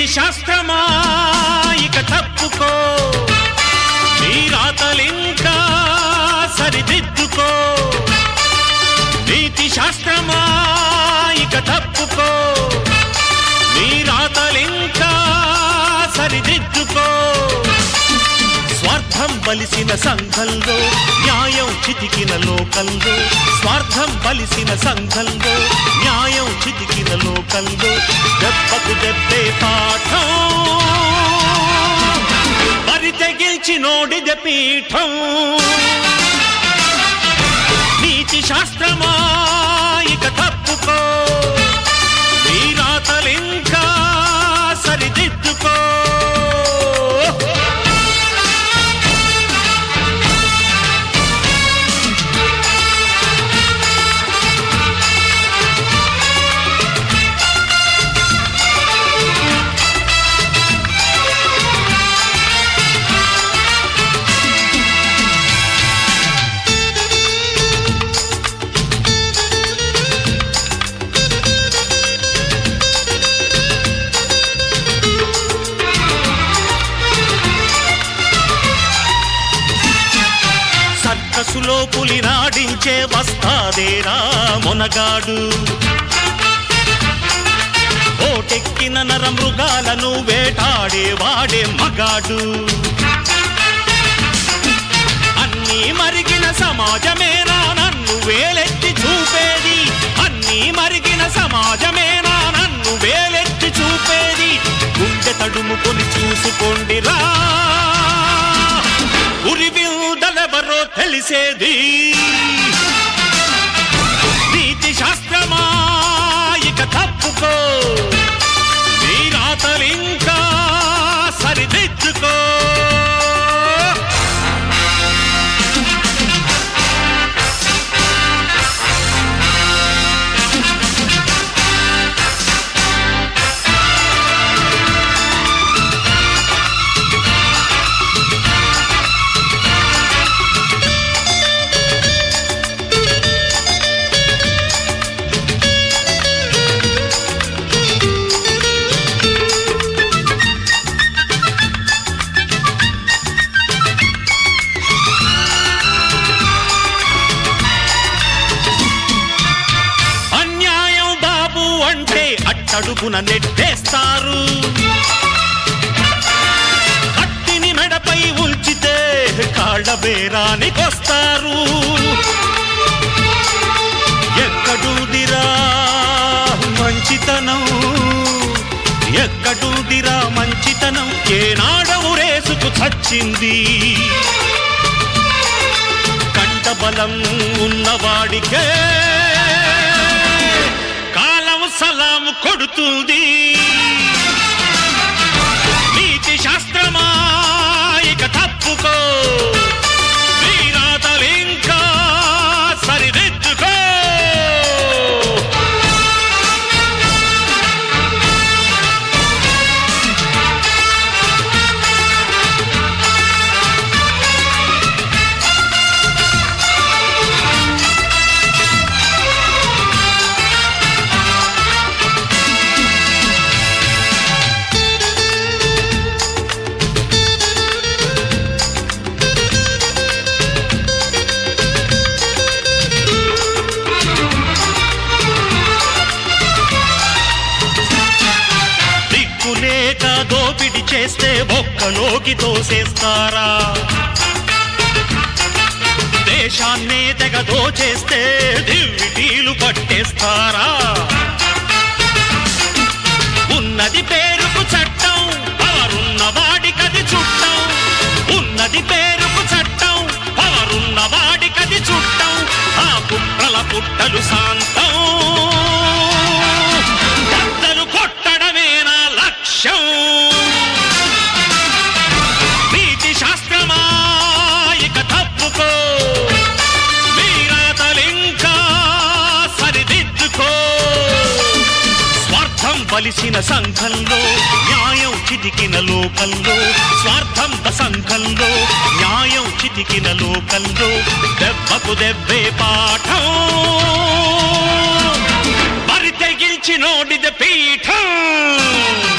శాస్త్రమా ఇక తప్పుకో నీ రాతలింకా సరిదిద్దుకో నీతి శాస్త్రమా ఇక తప్పుకో నీ రాతలింకా సరిదిద్దుకో స్వార్థం బలిసిన సంఘంలో న్యాయం చితికిన లోకంలో స్వార్థం బలిసిన సంఘంలో న్యాయం చితికిన లోకంలో దెబ్బకు దెబ్బే పాఠం మరి తెగిల్చి నోడిద పీఠం నీతి శాస్త్రమా ఇక తప్పుకో నీ రాతలింకా సరిదిద్దుకో సర్కసులో పులి నాడించే వస్తాదేరా మొనగాడు ఓటెక్కిన నర మృగాలను వేటాడే వాడే మగాడు అన్నీ మరిగిన సమాజమేనా నన్ను వేలెత్తి చూపేది అన్నీ మరిగిన సమాజమేనా నన్ను వేలెత్తి చూపేది గుండె తడుముకొని చూసుకోండిరా ఉరివిల్దలెవరో తెలిసేది నీతి శాస్త్రమా ఇక తప్పుకో నీ రాతలింకా సరిదిద్దుకో అన్యాయం బాబు అంటే అట్టడుగున నెట్టేస్తారు కత్తిని మెడపై ఉంచితే కాళ్ళ బేరానికొస్తారు ఎక్కడుదిరా మంచితనం ఎక్కడుదిరా మంచితనం ఏనాడవు రేసుకు చచ్చింది కంట బలం ఉన్నవాడికే కాలం సలాం కొడుతుంది నీతి శాస్త్రమా ఇక తప్పుకో వీరాతలింకా సరిదిద్దుకో దిక్కులేక దోపిడి చేస్తే ఒక్కలోకి తోసేస్తారా దేశాన్నే తెగ దోచేస్తే దివ్విటీలు పట్టేస్తారా ఉన్నది పేరుకు చట్టం పవరున్న వాడికది చుట్టం ఉన్నది పేరుకు చట్టం పవరున్న వాడికది చుట్టం ఆ పుట్టల పుట్టలు శాంతం బద్దలు కొట్టడమే నా లక్ష్యం నీతి శాస్త్రమా ఇక తప్పుకో వీరాతలింకా సరిదిద్దుకో స్వార్థం బలిసిన సంఘంలో న్యాయం చితికిన లోకంలో స్వార్థం సంఘంలో న్యాయం చితికిన లోకంలో దెబ్బకు దెబ్బే పాఠం మరి తెగిల్చి నోడిద పీఠం